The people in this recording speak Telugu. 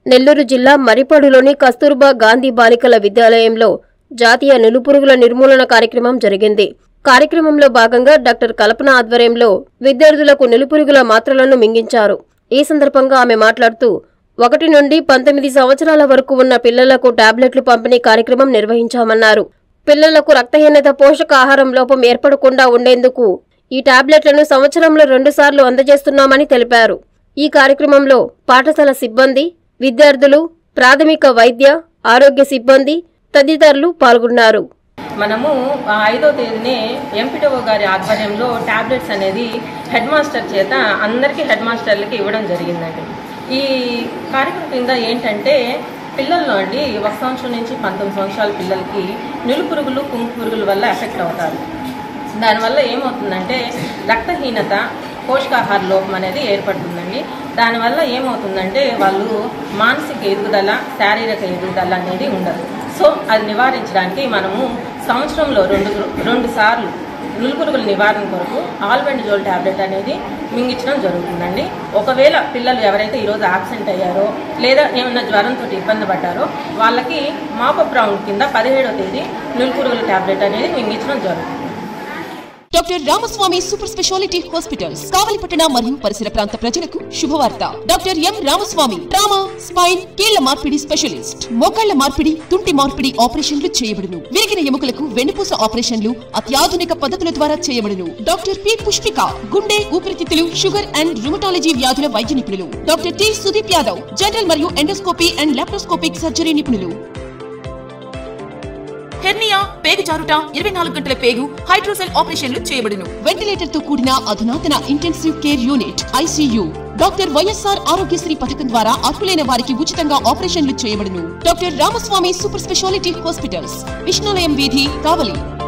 నెల్లూరు జిల్లా మరిపడులోని కస్తూర్బా గాంధీ బాలికల విద్యాలయంలో జాతీయ నులుపురుగుల నిర్మూలన కార్యక్రమం జరిగింది కార్యక్రమంలో భాగంగా డాక్టర్ కల్పన ఆధ్వర్యంలో విద్యార్థులకు నులుపురుగుల మాత్రలను మింగించారు ఈ సందర్భంగా ఆమె మాట్లాడుతూ ఒకటి నుండి పంతొమ్మిది సంవత్సరాల వరకు ఉన్న పిల్లలకు టాబ్లెట్లు పంపిణీ కార్యక్రమం నిర్వహించామన్నారు పిల్లలకు రక్తహీనత పోషకాహారం లోపం ఏర్పడకుండా ఉండేందుకు ఈ టాబ్లెట్లను సంవత్సరంలో రెండుసార్లు అందజేస్తున్నామని తెలిపారు ఈ కార్యక్రమంలో పాఠశాల సిబ్బంది విద్యార్థులు ప్రాథమిక వైద్య ఆరోగ్య సిబ్బంది తదితరులు పాల్గొన్నారు మనము ఆ ఐదో తేదీనే ఎంపీటీఓ గారి ఆధ్వర్యంలో టాబ్లెట్స్ అనేది హెడ్ మాస్టర్ చేత అందరికీ హెడ్ మాస్టర్లకి ఇవ్వడం జరిగిందండి ఈ కార్యక్రమం కింద ఏంటంటే పిల్లల్లో అండి ఒక సంవత్సరం నుంచి పంతొమ్మిది సంవత్సరాల పిల్లలకి నిలు పురుగులు కుంకు పురుగుల వల్ల ఎఫెక్ట్ అవుతారు దానివల్ల ఏమవుతుందంటే రక్తహీనత పోషకాహార లోపం అనేది ఏర్పడుతుందండి దానివల్ల ఏమవుతుందంటే వాళ్ళు మానసిక ఎదుగుదల శారీరక ఎదుగుదల అనేది ఉండదు సో అది నివారించడానికి మనము సంవత్సరంలో రెండు రెండు సార్లు నులుపురుగుల నివారణ కొరకు ఆల్బెండజోల్ టాబ్లెట్ అనేది మింగించడం జరుగుతుందండి ఒకవేళ పిల్లలు ఎవరైతే ఈరోజు ఆబ్సెంట్ అయ్యారో లేదా ఏమన్నా జ్వరంతో ఇబ్బంది పడ్డారో వాళ్ళకి మాపప్ రౌండ్ కింద పదిహేడవ తేదీ నులుపురుగుల టాబ్లెట్ అనేది మింగించడం జరుగుతుంది doctor Ramaswamy super speciality hospitals కావలిపట్టణ మరియు పరిసర ప్రాంత ప్రజలకు శుభవార్త doctor M Ramaswamy trauma spine కీళ్ల మార్పిడి స్పెషలిస్ట్ మోకాళ్ల మార్పిడి తుంటి మార్పిడి ఆపరేషన్లు చేయబడును విరిగిన ఎముకలకు వెన్నుపూస ఆపరేషన్లు అత్యాధునిక పద్ధతుల ద్వారా చేయబడును డాక్టర్ పి పుష్పిక గుండె ఊపిరితిత్తులు షుగర్ అండ్ రుమటాలజీ వ్యాధుల వైద్య నిపుణులు doctor T Sudeep Yadav general మరియు ఎండోస్కోపీ అండ్ లాప్రోస్కోపిక్ సర్జరీ నిపుణులు హెర్నియా పేగు జారుట ఇరవై నాలుగు గంటల పేగు హైడ్రోసెల్ ఆపరేషన్లు చేయబడును వెంటిలేటర్ తో కూడిన అధునాతన intensive care unit ICU doctor YSR Aarogyasri పథకం ద్వారా అర్హులైన వారికి ఉచితంగా ఆపరేషన్లు చేయబడును doctor Ramaswamy super speciality hospitals Vishnulayam వీధి కావలి